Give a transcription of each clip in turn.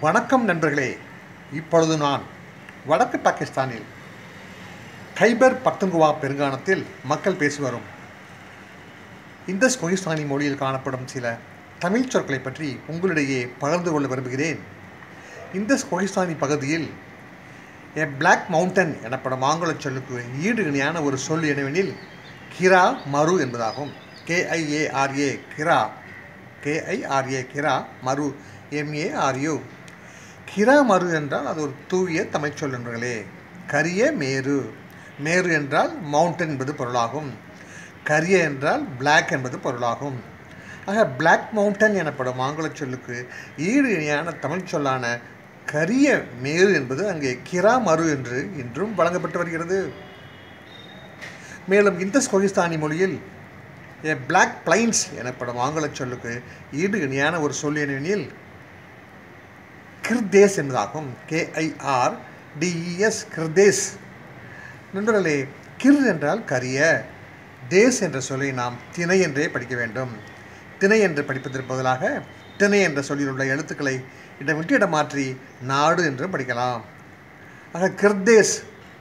வணக்கம் நண்பர்களே இப்பொழுது நான் வடக்கு பாகிஸ்தானில் கைபர் பக்துன்குவா பெருங்கானத்தில் மக்கள் பேசி வரும் இந்த கொகிஸ்தானி மொழியில் காணப்படும் சில தமிழ் சொற்களை பற்றி உங்களிடையே பகிர்ந்து கொள்ள விரும்புகிறேன் இந்த கொகிஸ்தானி பகுதியில் எ பிளாக் மவுண்டன் எனப்படும் ஆங்கிலச் சொல்லுக்கு ஈடு இணையான ஒரு சொல் என்னவெனில் கிரா மரு என்பதாகும் கேஐஏஆர்ஏ கிரா கேஐஆர்ஏ கிரா மரு எம்ஏஆர்யூ கிரா மரு என்றால் அது ஒரு தூய தமிழ் சொல் நண்பர்களே கரிய மேரு மேரு என்றால் மவுண்டன் என்பது பொருளாகும் கரிய என்றால் பிளாக் என்பது பொருளாகும் ஆக பிளாக் மவுண்டன் எனப்படும் ஆங்கிலச் சொல்லுக்கு ஈடு இணையான தமிழ் சொல்லான கரிய மேரு என்பது அங்கே கிரா மரு என்று இன்றும் வழங்கப்பட்டு வருகிறது மேலும் இந்த கொகிஸ்தானி மொழியில் எ பிளாக் பிளைன்ஸ் எனப்படும் ஆங்கிலச் சொல்லுக்கு ஈடு இணையான ஒரு சொல் என்னவெனில் கிர்தேஸ் என்பதாகும் கேஐஆர் டிஇஎஸ் கிர்தேஸ் நண்பர்களே கிர் என்றால் கரிய தேஸ் என்ற சொல்லை நாம் திணை என்றே படிக்க வேண்டும் திணை என்று படிப்பதற்கு பதிலாக திணை என்ற சொல்லில் உள்ள எழுத்துக்களை இடமிட்டு இடம் மாற்றி நாடு என்று படிக்கலாம் ஆக கிர்தேஸ்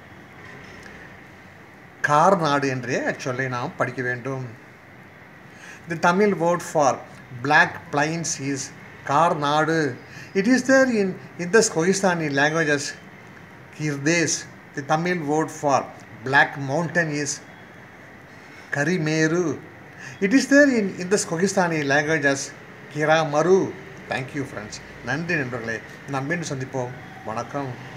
கார் நாடு என்றே அச்சொல்லை நாம் படிக்க வேண்டும் the Tamil word for black plains is கார் நாடு இட் இஸ் தேர் இன் இந்த கொகிஸ்தானி லாங்குவேஜஸ் கிர்தேஸ் the Tamil word for black mountain is கரிமேரு இட் இஸ் தேர் இன் இந்த கொகிஸ்தானி லாங்குவேஜஸ் கிராமரு தேங்க்யூ ஃப்ரெண்ட்ஸ் நன்றி நண்பர்களே நாம் மீண்டும் சந்திப்போம் வணக்கம்